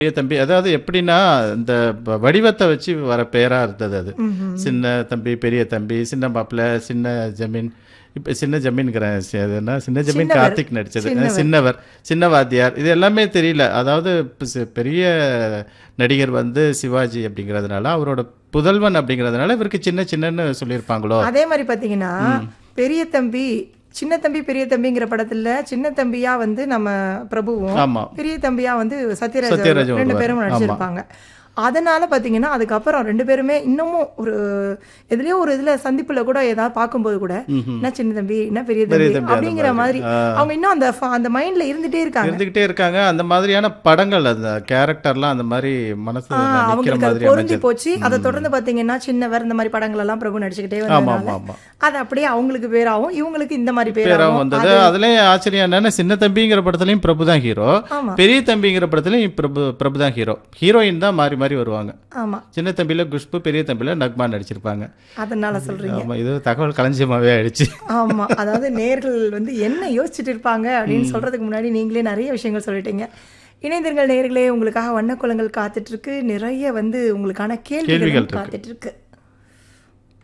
பெரிய தம்பி அதாவது எப்படின்னா இந்த வ- வடிவத்தை வச்சு வர பேரா இருந்தது அது சின்ன தம்பி பெரிய தம்பி சின்ன மாப்பிள்ள சின்ன ஜமீன் இப்ப சின்ன ஜமீன்கிறேன் சி- அது என்ன சின்ன ஜமீன் சின்னவர். கார்த்திக் நடிச்சது சின்னவர் சின்ன வாத்தியார் இது எல்லாமே தெரியல அதாவது இப்ப சி- பெரிய நடிகர் வந்து சிவாஜி அப்படிங்கிறதுனால அவரோட புதல்வன் அப்படிங்கிறதுனால இவருக்கு சின்ன சின்னன்னு சொல்லியிருப்பாங்களோ அதே மாதிரி பாத்தீங்கன்னா பெரிய தம்பி சின்ன தம்பி பெரிய தம்பிங்கிற படத்துல சின்ன தம்பியா வந்து நம்ம பிரபுவும் ஆமா பெரிய தம்பியா வந்து சத்யராஜ் சத்யராஜ் ரெண்டு வருவார். பேரும் நடிச்சிருப்பாங்க அதனால பாத்தீங்கன்னா அதுக்கப்புறம் ரெண்டு பேருமே இன்னமும் ஒரு எதுலயோ ஒரு இதுல சந்திப்புல கூட ஏதாவது பார்க்கும்போது கூட என்ன சின்ன தம்பி என்ன பெரிய தம்பி தம்பி அந்த அப்படிங்கிற மாதிரி அவங்க இன்னும் அந்த ஃப- அந்த மைண்ட்ல இருந்துட்டே இருக்காங்க இருந்துகிட்டே இருக்காங்க அந்த மாதிரியான படங்கள் அந்த கேரக்டர்லாம் அந்த மாதிரி மனசு ஆ, நிக்கிற அவங்களுக்கு அது மாதிரி பொருந்தி அமைஞ்சது போச்சு அதை தொடர்ந்து பாத்தீங்கன்னா சின்னவர் இந்த மாதிரி படங்கள் எல்லாம் பிரபு நடிச்சுக்கிட்டே ஆமா வந்ததுனால ஆமா ஆமா அது அப்படியே அவங்களுக்கு பேராகும் இவங்களுக்கு இந்த மாதிரி பேராவும் பேராகும் வந்தது அதுலயும் ஆச்சரியம் என்னன்னா சின்ன தம்பிங்கிற படத்துலயும் பிரபு தான் ஹீரோ ஆமா பெரிய தம்பிங்கிற படத்துலயும் பிரபு பிரபு தான் ஹீரோ ஹீரோயின் தான் மாறி மாறி வருவாங்க ஆமா சின்ன தம்பியில குஷ்பு பெரிய தம்பியில நக்மா நடிச்சிருப்பாங்க அதனால சொல்றீங்க ஆமா இது தகவல் களஞ்சியமாவே ஆயிடுச்சு ஆமா அதாவது நேர்கள் வந்து என்ன யோசிச்சுட்டு இருப்பாங்க அப்படின்னு சொல்றதுக்கு முன்னாடி நீங்களே நிறைய விஷயங்கள் சொல்லிட்டீங்க இணைந்திருங்கள் நேர்களே உங்களுக்காக வண்ணக்குளங்கள் காத்துட்டு இருக்கு நிறைய வந்து உங்களுக்கான கேள்விகள் கேள்விகள் இருக்கு. காத்துட்டு இருக்கு